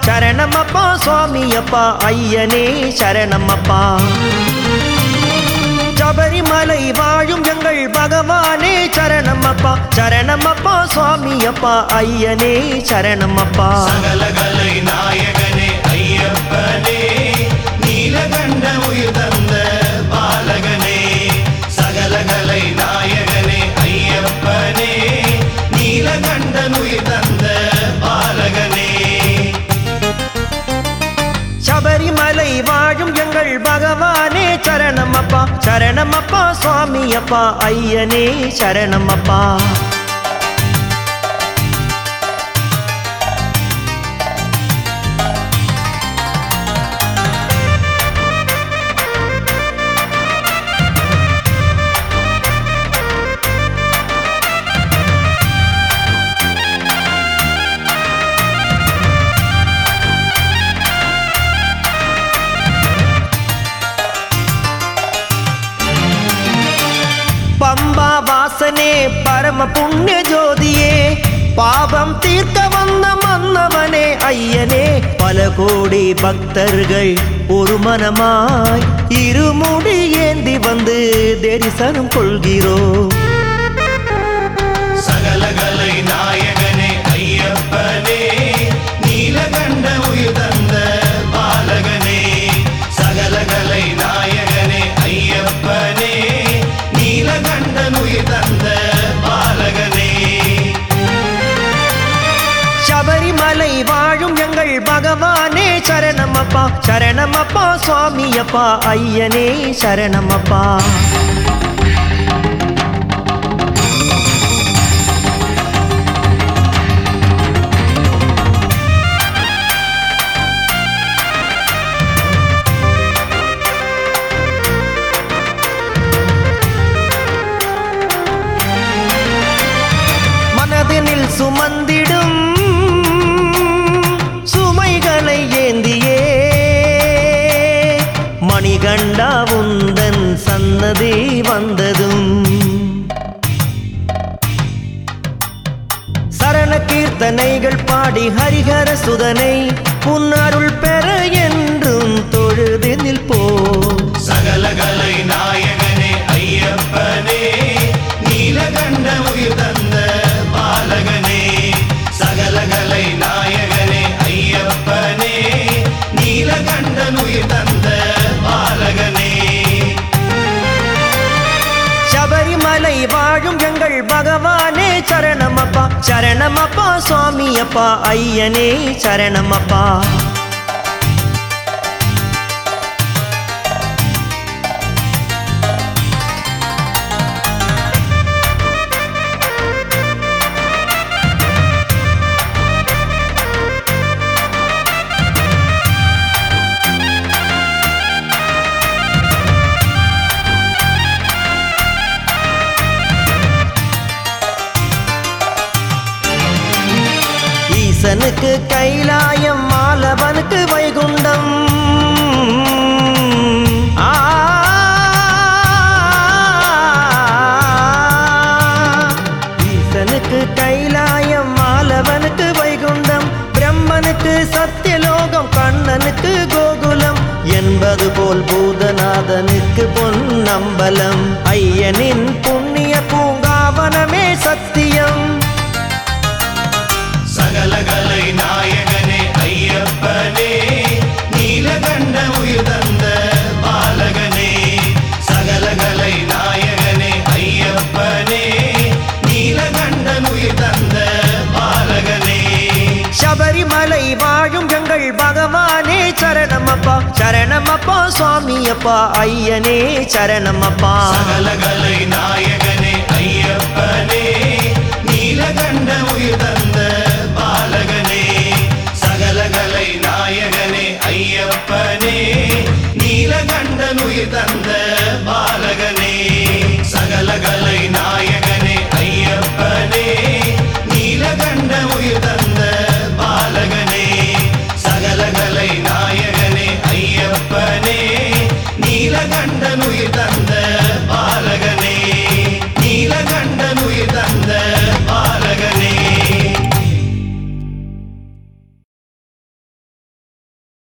சரணமப்பா சுவாமியப்பா ஐயனே சரணமப்பா சபரிமலை வாழும் எங்கள் பகவானே சரணமப்பா சரணமப்பா சுவாமியப்பா ஐயனே சரணமப்பா சகலகலை நாயகனே ஐயப்பனே நீலகண்ட உயிர் தந்த பாலகனே சகலகலை நாயகனே ஐயப்பனே நீலகண்டன் உயிர் தந்த பாலகனே சபரிமலை வாழும் எங்கள் பகவானே சரணமப்பா சரணமப்பா சுவாமியப்பா ஐயனே சரணமப்பா பம்பா வாசனே பரம புண்ணிய ஜோதியே பாவம் தீர்க்க வந்த மன்னவனே ஐயனே பல கோடி பக்தர்கள் ஒரு மனமாய் இருமுடி ஏந்தி வந்து தரிசனம் கொள்கிறோம் சகலகலை நாயகனே ஐயப்பனே நீலகண்ட உயிர் தந்த பாலகனே சகலகலை நாயகனே ஐயப்பனே நீலகண்டன் உயிர் தந்த பாலகனே சபரிமலை வாழும் எங்கள் பகவானே சரணமப்பா சரணமப்பா சுவாமியப்பா ஐயனே சரணமப்பா மனதினில் சுமந்திடும் சுமைகளை ஏந்தியே மணிகண்டா உந்தன் சன்னதி வந்ததும் சரண கீர்த்தனைகள் பாடி ஹரிஹர சுதனை புன்னருள் பெற என்றும் தொழுது நிற்போ சகலகலை நாயகனே ஐயப்பனே நீலகண்ட உயிர் தந்த பாலகனே சகலகலை நாயகனே ஐயப்பனே நீலகண்டன் உயிர் தந்த பாலகனே சபரிமலை வாழும் எங்கள் பகவானே சரணமப்பா சரணமப்பா சுவாமியப்பா ஐயனே சரணமப்பா ஈசனுக்கு கைலாயம் மாலவனுக்கு வைகுண்டம் ஆ. ஈசனுக்கு கைலாயம் மாலவனுக்கு வைகுண்டம் பிரம்மனுக்கு சத்தியலோகம் கண்ணனுக்கு கோகுலம் என்பது போல் பூதநாதனுக்கு பொன்னம்பலம் ஐயனின் புண்ணிய பூங்காவனமே சத்தியம் சகலகலை நாயகனே ஐயப்பனே நீலகண்ட உயிர் தந்த பாலகனே சகலகலை நாயகனே ஐயப்பனே நீலகண்டன் உயிர் தந்த பாலகனே சபரிமலை வாழும் எங்கள் பகவானே சரணமப்பா சரணமப்பா சுவாமியப்பா ஐயனே சரணமப்பா சகலகலை நாயகனே ஐயப்பனே நீலகண்ட உயிர் தந்த பாலகனே சகலகலை நாயகனே ஐயப்பனே நீலகண்டன் உயிர் தந்த பாலகனே சகலகலை நாயகனே ஐயப்பனே நீலகண்ட உயிர் தந்த பாலகனே சகலகலை நாயகனே ஐயப்பனே நீலகண்டன் உயிர் தந்த பாலகனே நீலகண்ட